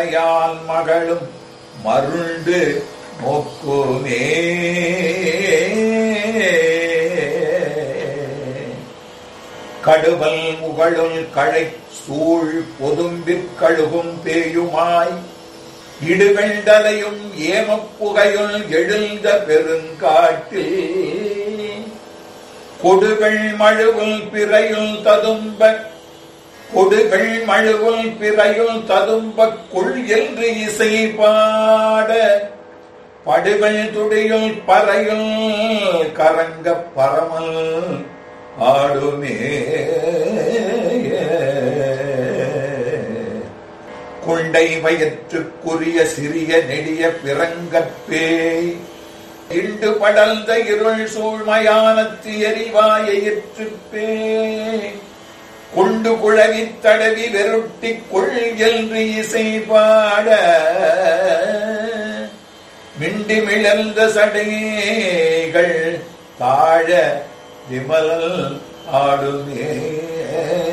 மலையால் மகளும் மருண்டு நோக்குமே கடுவல் முகழுள் களை சூழ் பொதும்பிற் கழுகும் பேயுமாய் இடுகண்டலையும் ஏமப்புகையுள் எழுந்த பெருங்காட்டில் கொடுகள் மழுவுள் பிறையுள் ததும்ப கொடுகள் மழுவுள் பிறையுள் ததும்ப கொள் என்று இசை பாட படுகள் துடியுள் பறையுள் கரங்க பரமல் ஆடுமே கொண்டை வயிற்றுக்குரிய சிறிய நெடிய பிறங்கப்பேய் இண்டு படர்ந்த இருள் சூழ்மையானத்து எரிவாயிற்றுப்பே கொண்டு குழவி தடவி வெருட்டி கொள் என்று இசை பாட மிண்டி மிளர்ந்த சடைகள் தாழ விமல் ஆடுமே